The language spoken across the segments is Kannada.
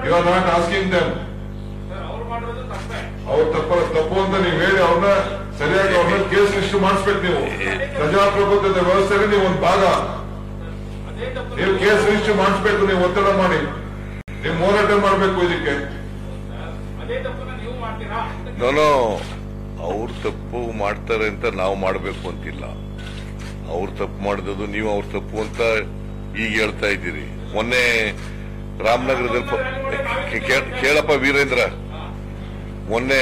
You are not asking them ಅವ್ರು ಮಾಡಿರೋದು ತಪ್ಪೇ ಅವ್ರು ತಪ್ಪ ತಪ್ಪು ಅಂತ ನೀವು ಹೇಳಿ ಅವ್ರನ್ನ ಸರಿಯಾಗಿ ಅವ್ರನ್ನ ಕೇಸ್ ರಿಜಿಸ್ಟರ್ ಮಾಡಿಸ್ಬೇಕು ನೀವು ಪ್ರಜಾಪ್ರಭುತ್ವದ ವ್ಯವಸ್ಥೆಗೆ ನೀವು ಒಂದು ಭಾಗ ಅದೇ ತಪ್ಪು ನೀವು ಕೇಸ್ ರಿಜಿಸ್ಟರ್ ಮಾಡಿಸ್ಬೇಕು ನೀವು ಒತ್ತಡ ಮಾಡಿ ನೀವು ಹೋರಾಟ ಮಾಡಬೇಕು ಇದಕ್ಕೆ ಅದೇ ತಪ್ಪನ್ನ ನೀವು ಮಾಡ್ತೀರಾ ಅಂತ ನಾನು ಅವ್ರು ತಪ್ಪು ಮಾಡ್ತಾರೆ ಅಂತ ನಾವು ಮಾಡಬೇಕು ಅಂತಿಲ್ಲ ಅವ್ರು ತಪ್ಪು ಮಾಡಿದ್ದು ನೀವು ಅವ್ರ ತಪ್ಪು ಅಂತ ಈಗ ಹೇಳ್ತಾ ಇದ್ದೀರಿ ಮೊನ್ನೆ ರಾಮನಗರದಲ್ಲಿ ಪ- ಕೇ- ಕೇಳಪ್ಪ ವೀರೇಂದ್ರ ಮೊನ್ನೆ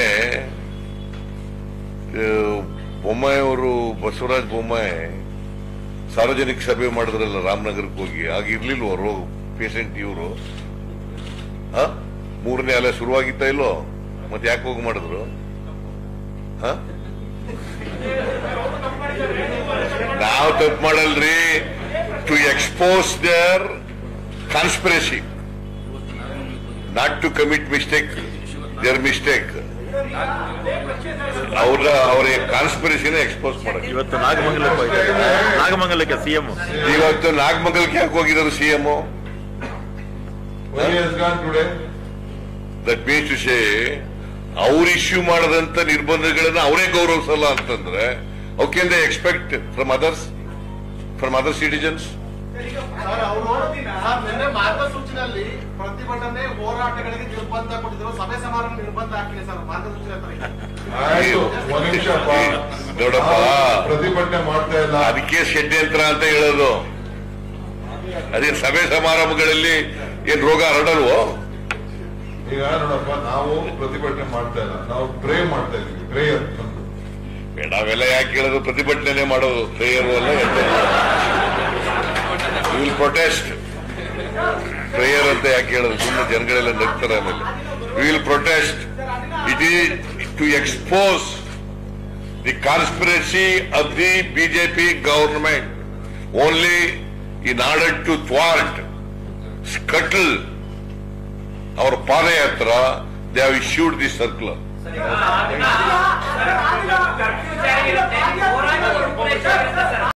ಆ, ಬೊಮ್ಮಾಯಿ ಅವರು ಬಸವರಾಜ ಬೊಮ್ಮಾಯಿ ಸಾರ್ವಜನಿಕ ಸಭೆ ಮಾಡಿದ್ರಲ್ಲ ರಾಮನಗರಕ್ಕೆ ಹೋಗಿ ಆಗ ಇರ್ಲಿಲ್ವ ರೋಗ ಪೇಷಂಟ್ ಇವರು ಮೂರನೇ ಅಲೆ ಶುರುವಾಗಿತ್ತ ಇಲ್ಲೋ ಮತ್ತೆ ಯಾಕೆ ಹೋಗಿ ಮಾಡಿದ್ರು ಹ? ನಾವು ತಪ್ಪು ಮಾಡಲ್ರಿ to expose their conspiracy not to commit mistake their mistake ಅವ್ರ ಅವ್ರ ಕಾನ್ಸ್ಪಿರಸಿನ ಎಕ್ಸ್ಪೋಸ್ ಮಾಡಕ್ಕೆ ಇವತ್ತು ನಾಗಮಂಗಲಕ್ಕೆ ಹೋಯ್ತಾರೆ ನಾಗಮಂಗಲಕ್ಕೆ ಸಿಎಂ ಇವತ್ತು ನಾಗಮಂಗಲಕ್ಕೆ ಯಾಕೆ ಹೋಗಿರೋದು CM Why he has gone today? That means to say ಅವ್ರು ಇಶ್ಯೂ ಮಾಡದಂತ ನಿರ್ಬಂಧಗಳನ್ನ ಅವರೇ ಗೌರವಿಸಲ್ಲ ಅಂತಂದ್ರೆ okay they expect from others from other citizens sir ಅವರು ಸರ್ ನಿನ್ನೆ ಮಾರ್ಗಸೂಚಿನಲ್ಲಿ ಪ್ರತಿಭಟನೆ ಹೋರಾಟಗಳಿಗೆ ನಿರ್ಬಂಧ ಕೊಟ್ಟಿದ್ರು ಸಭೆ ಸಮಾರಂಭ ನಿರ್ಬಂಧ ಹಾಕಿದೆ ಸರ್ ಮಾರ್ಗಸೂಚಿ ಹತ್ರ ಆಯ್ತು ಒಂದ್ ನಿಮಿಷಪ್ಪ ನೋಡಪ್ಪ. ನಾವು ಪ್ರತಿಭಟನೆ ಮಾಡ್ತಾ ಇಲ್ಲ ಅದಕ್ಕೆ ಷಡ್ಯಂತ್ರ ಅಂತ ಹೇಳೋದು ಅದೇ ಸಭೆ ಸಮಾರಂಭಗಳಲ್ಲಿ ಏನ್ ರೋಗ ಹರಡಲ್ವೋ ಈಗ ನೋಡಪ್ಪ ನಾವು ಪ್ರತಿಭಟನೆ ಮಾಡ್ತಾ ಇಲ್ಲ ನಾವು ಪ್ರೇ ಮಾಡ್ತಾ ಇದೀವಿ ಪ್ರೇಯರ್ ಬೇಡ ಅವೆಲ್ಲ ಯಾಕೆ ಹೇಳೋದು ಪ್ರತಿಭಟನೆ ಮಾಡೋದು ಪ್ರೇಯರ್ ಅಲ್ಲ ವಿಲ್ ಪ್ರೊಟೆಸ್ಟ್ ಪ್ರೇಯರ್ ಅಂತ ಯಾಕೆ ಹೇಳೋದು ಸುಮ್ಮನೆ ಜನಗಳೆಲ್ಲ ನಗ್ತಾರೆ ಆಮೇಲೆ will protest it is to expose the conspiracy of the BJP government only in order to thwart scuttle ಅವರ padayatra they have issued the circular curfew ಜಾರಿ ಇರುತ್ತೆ ಹೋರಾಟ ಪೂರೈಕೆ